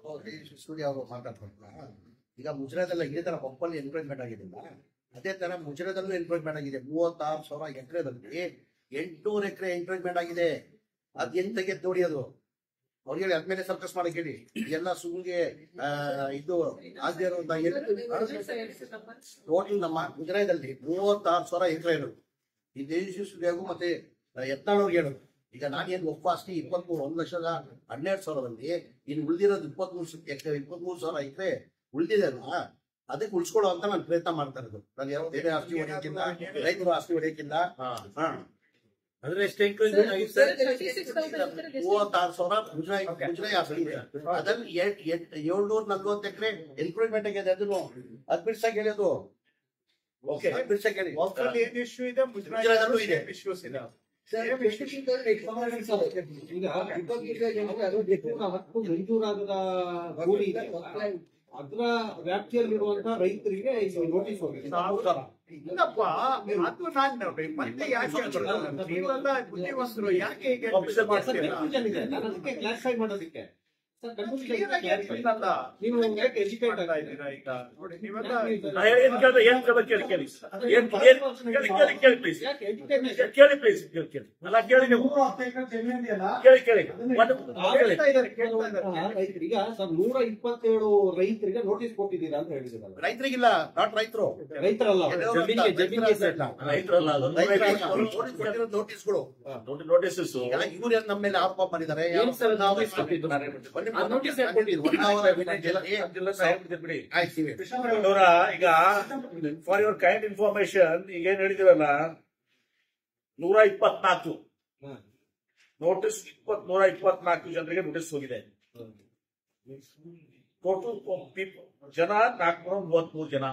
ಸೂರ್ಯ ಅವರು ಮಾತಾಡ್ತಾರಲ್ಲ ಈಗ ಮುಜರಾದೆಲ್ಲ ಇದೇ ತರ ಪಂಪಲ್ಲಿ ಎನ್ಕ್ರೋಚ್ಮೆಂಟ್ ಆಗಿದ್ದಿಲ್ಲ ಅದೇ ತರ ಮುಜರಾದಲ್ಲೂ ಎನ್ಕ್ರೋಚ್ಮೆಂಟ್ ಆಗಿದೆ ಮೂವತ್ತಾರು ಸಾವಿರ ಎಕರೆದಲ್ಲಿ ಎಂಟುನೂರು ಎಕರೆ ಎನ್ಕ್ರೋಚ್ಮೆಂಟ್ ಆಗಿದೆ ಅದ್ ಎಂತ ತೆಗೆದ್ ನೋಡಿ ಅದು ಅವ್ರಿಗೆ ಹೇಳಿ ಅದ್ಮೇಲೆ ಸರ್ಕಸ್ ಮಾಡಕ್ ಹೇಳಿ ಎಲ್ಲ ಸುಮ್ಗೆ ಆ, ಇದು ಆಗದೆ ಟೋಟಲ್ ನಮ್ಮ ಗುಜರಾತಲ್ಲಿ ಮೂವತ್ತಾರು ಸಾವಿರ ಎಕರೆ ಇರೋದು ಈ ದೇಶಿಗೂ ಮತ್ತೆ ಎತ್ತಾಳವ್ರಿಗೆ ಹೇಳೋದು ಈಗ ನಾನೇನು ಒಪ್ಪಾಸ್ತಿ ಇಪ್ಪತ್ಮೂರು ಒಂದು ಲಕ್ಷದ ಹನ್ನೆರಡು ಸಾವಿರದಲ್ಲಿ ಇನ್ನು ಉಳಿದಿರೋದು ಇಪ್ಪತ್ಮೂರು ಎಕರೆ ಇಪ್ಪತ್ಮೂರು ಸಾವಿರ ಎಕರೆ ಉಳಿದಿದೆ ಅಲ್ವಾ ಅದಕ್ಕೆ ಉಳಿಸ್ಕೊಳ್ಳೋ ಅಂತ ನಾನು ಪ್ರಯತ್ನ ಮಾಡ್ತಾ ಇರೋದು ನಾನು ಯಾರೋ ಬೇರೆ ಆಸ್ತಿ ಹೊಡೆಯಕ್ಕಿಲ್ಲ ರೈತರು ಆಸ್ತಿ ಹೊಡೆಯಕ್ಕಿಲ್ಲ ಹಾ ಅಂದ್ರೆ ಎಷ್ಟು ಎಂಕ್ರೋಚ್ಮೆಂಟ್ ಆಗಿತ್ತು ಸರ್ ಮೂವತ್ತಾರು ಸಾವಿರ ಗುಜರಾಯಿ ಗುಜರಾಯಿ ಆಸ್ತಿ ಇದೆ ಅದ್ರಲ್ಲಿ ಏಳ್ನೂರ ನಲ್ವತ್ತು ಎಕರೆ ಎನ್ಕ್ರೋಚ್ಮೆಂಟ್ ಆಗಿದೆ ಅದನ್ನು ಅದ್ ಬಿಡ್ಸಕ್ ಹೇಳೋದು ಓಕೆ ಅದ್ ಬಿಡ್ಸಕ್ ಹೇಳಿ ವಾಪಲ್ಲಿ ಏನ್ ಇಶ್ಯೂ ಇದೆ ಮುಜರಾಯದಲ್ಲೂ ಇದೆ. ಇಶ್ಯೂಸ್ ಇದೆ ಈಗ ಹತ್ತು ಮಂಜೂರಾಗದ ಭೂಮಿ ಇದೆ ಅದರ ವ್ಯಾಪ್ತಿಯಲ್ಲಿರುವಂತಹ ರೈತರಿಗೆ ಇದು ನೋಟಿಸ್ ಹೋಗಿದೆ ಇಲ್ಲಪ್ಪ ಅದು ನಾನ್ ನೋಡಿ ಮತ್ತೆ ಯಾಕೆ ಹೇಳ್ಬಾರ್ದು? ನೀವೆಲ್ಲ ಬುದ್ಧಿವಂತರು ಯಾಕೆ ಹೀಗೆ Officer ಮಾಡ್ತಾರೆ. ಕನ್ಫ್ಯೂಷನ್ ಇದೆ ನಾನು ಅದಕ್ಕೆ ಕ್ಲಾರಿಫೈ ಮಾಡೋದಕ್ಕೆ ಸರ್ ಕನ್ಫ್ಯೂಷನ್ Clear ಆಗಿ ಹೇಳ್ಬೇಕಲ್ಲ. ನೀವು ಯಾಕೆ ಎಜುಕೇಟ್ ಮಾಡ್ತಾ ಇದ್ದೀರಾ ಈಗ ನೋಡಿ ನೀವೆಲ್ಲ ನಾ ಏನ್ ಕೇಳ್ದೆ ಏನ್ ಕೇಳ್ದೆ ಕೇಳಿ ಕೇಳಿ ಏನ್ ಏನ್ ಕೇಳಿ ಕೇಳಿ ಕೇಳಿ ಪ್ಲೀಸ್ ಯಾಕೆ ಎಜುಕೇಟ್ ಕೇಳಿ ಪ್ಲೀಸ್ ಕೇಳಿ ಕೇಳಿ ಅಲ್ಲ ಕೇಳಿ ನೀವು ಕೇಳಿ ಕೇಳಿ ಒಂದು ಕೇಳಿ ಕೇಳ್ತಾ ಇದ್ದಾರೆ ಕೇಳ್ತಾ ಇದ್ದಾರೆ ರೈತರಿಗೆ ಸರ್ ನೂರ ಇಪ್ಪತ್ತೇಳು ರೈತರಿಗೆ ನೋಟಿಸ್ ಕೊಟ್ಟಿದ್ದೀರಾ ಅಂತ ಹೇಳಿದಿರಲ್ಲ ರೈತರಿಗಿಲ್ಲ ನಾಟ್ ರೈತರು ರೈತರಲ್ಲ ಜಮೀನಿಗೆ ಜಮೀನಿಗೆ ರೈತರಲ್ಲ ಅದು ನೋಟಿಸ್ಗಳು ನೋಟಿಸಸ್ ಈಗ ಇವ್ರು ಏನ್ ನಮ್ಮ ಮೇಲೆ ಆರೋಪ ಮಾಡಿದ್ದಾರೆ ಏನ್ ಸರ್ ನೋಟಿಸ್ ಕೊಟ್ಟಿದ್ದು ಆ notice ಯಾಕ್ ಕೊಟ್ಟಿದ್ದು? ಬಿಡಿ ಆಯ್ತೀವಿ ಅವರ ಈಗ ಫಾರ್ ಯುವರ್ ಕೈಂಡ್ ಇನ್ಫಾರ್ಮೇಶನ್ ಈಗ ಏನ್ ಹೇಳಿದಿರಲ್ಲ ನೂರ ಇಪ್ಪತ್ನಾಲ್ಕು ಹ್ಮ್. ನೋಟಿಸ್ ಇಪ್ಪತ್ ನೂರ ಇಪ್ಪತ್ನಾಲ್ಕು ಜನರಿಗೆ ನೋಟಿಸ್ ಹೋಗಿದೆ ಟೋಟಲ್ ಜನ ನಾಲ್ಕುನೂರ ಮೂವತ್ಮೂರು ಜನ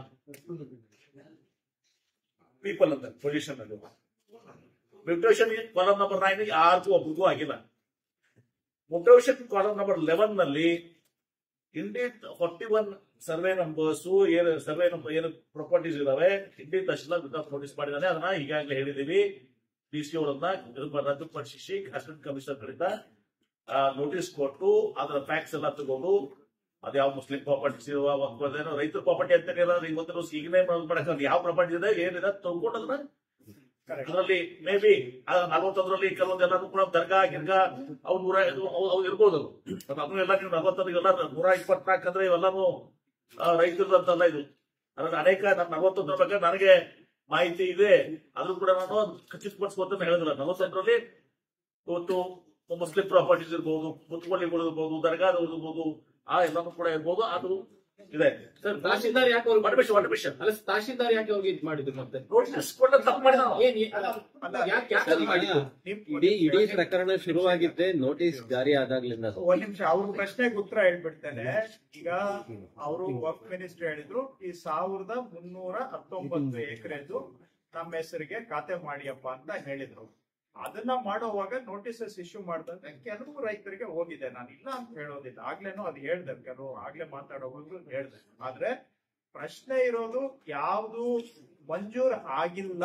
ಪೀಪಲ್ ಅಂತ ಪೊಸಿಷನ್ ಅಲ್ಲಿ ಮ್ಯೂಟೇಷನ್ ಕಾಲಮ್ ನಂಬರ್ ನೈನ್ ಯಾರಿಗೂ ಒಬ್ಬರಿಗೂ ಆಗಿಲ್ಲ ಮ್ಯೂಟೇಷನ್ ಕಾಲಮ್ ನಂಬರ್ ಲೆವೆನ್ ನಲ್ಲಿ Indian forty one survey numbers ಏನು ಸರ್ವೆ ನಂಬರ್ ಏನು ಪ್ರಾಪರ್ಟೀಸ್ ಇದಾವೆ ಇಂಡಿಯನ್ ತಹಶೀಲ್ದಾರ್ ವಿತೌಟ್ ನೋಟಿಸ್ ಮಾಡಿದಾನೆ ಅದನ್ನ ಈಗಾಗಲೇ ಹೇಳಿದೀವಿ ಡಿ ಸಿ ಅವರನ್ನ ರದ್ದುಪಡಿಸಿ ಅಸಿಸ್ಟೆಂಟ್ ಕಮಿಷನರ್ ಗಳಿಂದ ನೋಟಿಸ್ ಕೊಟ್ಟು ಅದರ ಫ್ಯಾಕ್ಸ್ ಎಲ್ಲ ತಗೊಂಡು ಅದ್ಯಾವ ಮುಸ್ಲಿಂ ಪ್ರಾಪರ್ಟೀಸ್ ಇರುವ ರೈತರ ಪ್ರಾಪರ್ಟಿ ಅಂತ ಹೇಳಿಲ್ಲ ಇವತ್ತು ಈಗನೇ ಮಾಡಕ್ ಯಾವ ಪ್ರಾಪರ್ಟಿ ಇದೆ ಏನಿದೆ ತಗೊಂಡು ಅದನ್ನ ಅದರಲ್ಲಿ ಮೇ ಬಿ ನಲವತ್ತೊಂದರಲ್ಲಿ ಕೆಲವೊಂದೆಲ್ಲರೂ ಕೂಡ ದರ್ಗಾ ಗಿರ್ಗಾ ಅವು ನೂರ ಅವು ಅವು ಇರ್ಬೋದು ಅದು ಅದನ್ನು ಎಲ್ಲ ನೀವು ನಲವತ್ತೊಂದು ಇವೆಲ್ಲ ನೂರ ಇಪ್ಪತ್ನಾಲ್ಕು ಅಂದ್ರೆ ಇವೆಲ್ಲನೂ ರೈತರದ್ದು ಅಂತಲ್ಲ ಇದು ಅದ್ರಲ್ಲಿ ಅನೇಕ ನನ್ನ ನಲವತ್ತೊಂದರ ಬಗ್ಗೆ ನನಗೆ ಮಾಹಿತಿ ಇದೆ ಆದ್ರೂ ಕೂಡ ನಾನು ಖಚಿತಪಡಿಸ್ಕೊಂತ ಹೇಳಿದ್ರೆ ನಲವತ್ತೊಂದರಲ್ಲಿ ಇವತ್ತು ಮುಸ್ಲಿಂ ಪ್ರಾಪರ್ಟೀಸ್ ಇರ್ಬೋದು ಮುತ್ಕೊಳ್ಳಿಗಳು ಇರ್ಬೋದು ದರ್ಗಾದವ್ರು ಇರ್ಬೋದು ಆ ಎಲ್ಲಾನು ಕೂಡ ಇರ್ಬೋದು ಅದು ಇದೆ ಸರ್ ತಹಶೀಲ್ದಾರ್ ಯಾಕೆ ಅವ್ರಿಗೆ ಪರ್ಮಿಷನ್ ಪರ್ಮಿಷನ್ ಅಲ್ಲ ತಹಶೀಲ್ದಾರ್ ಯಾಕೆ ಅವ್ರಿಗೆ ಇದು ಮಾಡಿದ್ರು ಮತ್ತೆ ನೋಟಿಸ್ ಕೊಟ್ಟ ತಪ್ಪು ಮಾಡಿದ ಏನ್ ಏ- ಅಲ್ಲ, ಯಾಕೆ ಯಾಕೆ ಅದು ಮಾಡಿದ್ರು ಇಡೀ ಇಡೀ ಪ್ರಕರಣ ಶುರುವಾಗಿದ್ದೆ ನೋಟಿಸ್ ಜಾರಿ ಆದಾಗ್ಲಿಂದ ಅದು. ಒಂದ್ ನಿಮಿಷ ಅವ್ರ ಪ್ರಶ್ನೆಗೆ ಉತ್ತರ ಹೇಳ್ಬಿಡ್ತೇನೆ ಈಗ ಅವರು ವರ್ಕ್ ಮಿನಿಸ್ಟರ್ ಹೇಳಿದ್ರು ಈ ಸಾವಿರದ ಮುನ್ನೂರ ಹತ್ತೊಂಬತ್ತು ಎಕರೆದು ನಮ್ಮ ಹೆಸರಿಗೆ ಖಾತೆ ಮಾಡಿಯಪ್ಪ ಅಂತ ಹೇಳಿದ್ರು ಅದನ್ನ ಮಾಡುವಾಗ ನೋಟಿಸಸ್ ಇಶ್ಯೂ ಮಾಡಿದ್ರೆ ಕೆಲವು ರೈತರಿಗೆ ಹೋಗಿದೆ ನಾನು ಇಲ್ಲ ಅಂತ ಹೇಳೋದಿಲ್ಲ ಆಗ್ಲೇನೋ ಅದು ಹೇಳ್ದೆ ಕೆಲವು ಆಗ್ಲೇ ಮಾತಾಡೋವಾಗ ಹೇಳ್ದೆ ಆದ್ರೆ ಪ್ರಶ್ನೆ ಇರೋದು ಯಾವುದು ಮಂಜೂರ್ ಆಗಿಲ್ಲ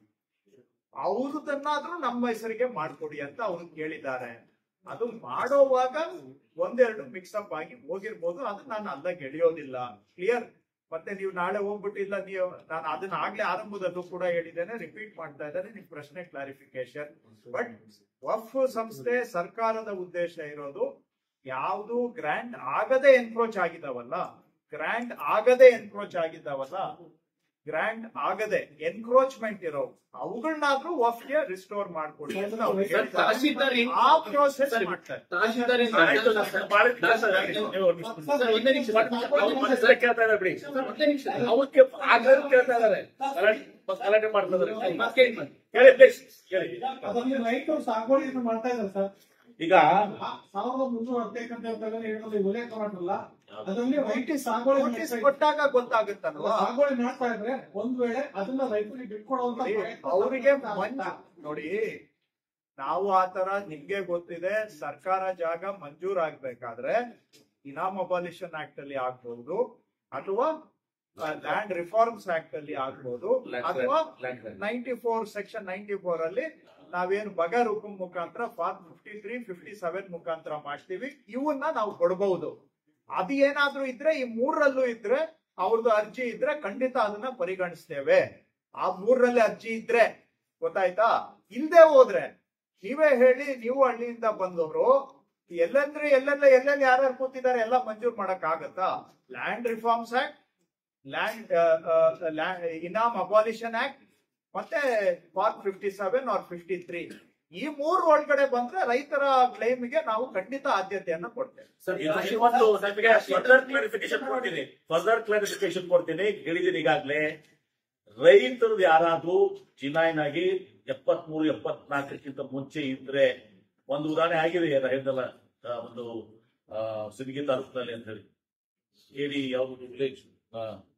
ಅವ್ರದನ್ನಾದ್ರೂ ನಮ್ಮ ಹೆಸರಿಗೆ ಮಾಡ್ಕೊಡಿ ಅಂತ ಅವ್ರು ಕೇಳಿದ್ದಾರೆ ಅದು ಮಾಡೋವಾಗ ಒಂದೆರಡು ಮಿಕ್ಸಪ್ ಆಗಿ ಹೋಗಿರ್ಬೋದು ಅದು ನಾನು ಅಲ್ಲ ಗೆಳೆಯೋದಿಲ್ಲ ಕ್ಲಿಯರ್ ಮತ್ತೆ ನೀವು ನಾಳೆ ಹೋಗ್ಬಿಟ್ಟಿಲ್ಲ ನೀವು ನಾನು ಅದನ್ನ ಆಗ್ಲೇ ಆರಂಭದಲ್ಲೂ ಕೂಡ ಹೇಳಿದ್ದೇನೆ ರಿಪೀಟ್ ಮಾಡ್ತಾ ಇದ್ದೇನೆ ನಿಮ್ ಪ್ರಶ್ನೆ ಕ್ಲಾರಿಫಿಕೇಶನ್ ಬಟ್ ವಫ್ ಸಂಸ್ಥೆ ಸರ್ಕಾರದ ಉದ್ದೇಶ ಇರೋದು ಯಾವುದು ಗ್ರ್ಯಾಂಡ್ ಆಗದೆ ಎನ್ಕ್ರೋಚ್ ಆಗಿದಾವಲ್ಲ ಗ್ರ್ಯಾಂಡ್ ಆಗದೆ ಎನ್ಕ್ರೋಚ್ ಆಗಿದ್ದಾವಲ್ಲ ಗ್ರ್ಯಾಂಡ್ ಆಗದೆ ಎನ್ಕ್ರೋಚ್ಮೆಂಟ್ ಇರೋ ಅವುಗಳನ್ನಾದ್ರೂ ವಫ್ಗೆ ರಿಸ್ಟೋರ್ ಮಾಡ್ಕೊಡಿ ಅಂತ ಅವ್ರು ಸರ್, ತಹಶೀಲ್ದಾರ್ ಹೇಳ್ತಾರೆ. ಏನ್- ಆ ಪ್ರೋಸೆಸ್ ಸರಿ. ಮಾಡ್ತಾರೆ ತಹಶೀಲ್ದಾರ್ ಏನ್- ಆಯ್ತು, ನಾನು ಮಾಡಿದ ಕೆಲಸ ನೀವು- ಸರ್, ಒಂದೇ ನಿಮಿಷ ಸರ್. ಅವ್ರು ಮನಸ್ಸಲ್ಲಿ ಕೇಳ್ತಾ ಇದ್ದಾರೆ ಬಿಡಿ ಸರ್, ಒಂದೇ ನಿಮಿಷ ಅವಕ್ಕೆ ಆಗಲು ಕೇಳ್ತಾ ಇದ್ದಾರೆ ಗಲಾಟೆ ಗಲಾಟೆ ಮಾಡ್ತಾ ಇದ್ದಾರೆ ಮಾತ್ ಕೇಳಿ ಮಾತ್. ಹೇಳಿ ಪ್ಲೀಸ್ ಹೇಳಿ ಅದರಲ್ಲಿ ರೈತರು ಸಾಗುವಳಿಯನ್ನು ಮಾಡ್ತಾ ಇದ್ದಾರೆ ಸರ್ ಈಗ ಆ ಸಾವಿರದ ಮುನ್ನೂರ ಹದಿನೈದು ಅಂತ ಹೇಳೋದು ಉಲ್ಲೇಖ ಮಾಡಲ್ಲ ಅದರಲ್ಲಿ ರೈತ ಸಾಗುವಳಿ ನೋಟಿಸ್ ಮಾಡ್ತಾ ಇದ್ದಾರೆ. ಕೊಟ್ಟಾಗ ಗೊತ್ತಾಗುತ್ತಲ್ವಾ ಸಾಗುವಳಿ ಮಾಡ್ತಾ ಇದ್ರೆ ಒಂದ್ ವೇಳೆ ಅದನ್ನ ರೈತರಿಗೆ ಬಿಟ್ಕೊಡುವಂತ ನೋಡಿ, ಪ್ರಯತ್ನ ಅವರಿಗೆ ಮಾಡ್ತಾ ಮಂಜು ಇದ್ದಾರೆ. ನೋಡಿ ನಾವು ಆತರ ನಿಮ್ಗೆ ಗೊತ್ತಿದೆ ಸರ್ಕಾರ ಜಾಗ ಮಂಜೂರಾಗ್ಬೇಕಾದ್ರೆ ಇನಾಮ್ ಅಬಾಲಿಷನ್ ಆಕ್ಟ್ ಅಲ್ಲಿ ಆಗ್ಬಹುದು ಅಥವಾ ಲ್ಯಾಂಡ್ ರಿಫಾರ್ಮ್ಸ್ ಆಕ್ಟ್ ಅಲ್ಲಿ ಆಗ್ಬಹುದು ಅಥವಾ ninety four section ninety four ಅಲ್ಲಿ ನಾವೇನು ಬಗರ್ ಹುಕುಂ ಮುಖಾಂತರ form fifty three fifty seven ಮುಖಾಂತರ ಮಾಡ್ತೀವಿ ಇವನ್ನ ನಾವು ಕೊಡಬಹುದು ಅದು ಏನಾದ್ರೂ ಇದ್ರೆ ಈ ಮೂರರಲ್ಲೂ ಇದ್ರೆ ಅವ್ರದ್ದು ಅರ್ಜಿ ಇದ್ರೆ ಖಂಡಿತ ಅದನ್ನ ಪರಿಗಣಿಸ್ತೇವೆ ಆ ಮೂರರಲ್ಲಿ ಅರ್ಜಿ ಇದ್ರೆ ಗೊತ್ತಾಯ್ತಾ ಇಲ್ದೆ ಹೋದ್ರೆ ನೀವೇ ಹೇಳಿ ನೀವು ಹಳ್ಳಿಯಿಂದ ಬಂದವರು ಎಲ್ಲಂದ್ರೆ ಎಲ್ಲೆಲ್ಲ ಎಲ್ಲೆಲ್ಲಿ ಯಾರ್ಯಾರು ಕೂತಿದ್ದಾರೆ ಎಲ್ಲ ಮಂಜೂರ್ ಮಾಡಕ್ ಆಗತ್ತಾ land reforms act land Inam abolition act ಮತ್ತೆ part fifty seven or fifty three ಈ ಮೂರು ಒಳಗಡೆ ಬಂದ್ರೆ ರೈತರ ಕ್ಲೈಮ್ಗೆ ನಾವು ಖಂಡಿತ ಆದ್ಯತೆಯನ್ನ ಕೊಡ್ತೇವೆ ಒಂದು ನಮಗೆ ಫರ್ದರ್ ಕ್ಲಾರಿಫಿಕೇಶನ್ ಕೊಡ್ತೀನಿ ಫರ್ದರ್ ಕ್ಲಾರಿಫಿಕೇಶನ್ ಕೊಡ್ತೀನಿ ಹೇಳಿದೀನಿ ಈಗಾಗ್ಲೇ ರೈತರು ಯಾರಾದ್ರೂ ಚಿನಾಯಿನಾಗಿ ಎಪ್ಪತ್ಮೂರು ಎಪ್ಪತ್ನಾಲ್ಕಕ್ಕಿಂತ ಮುಂಚೆ ಇದ್ರೆ ಒಂದು ಉದಾಹರಣೆ ಆಗಿದೆ ಹೇಳಿದಲ್ಲ ಒಂದು ಸಿಂದಗಿ ತಾಲೂಕಿನಲ್ಲಿ ಅಂತ ಹೇಳಿ ಹೇಳಿ ಯಾವ್ದು ವಿಲೇಜ್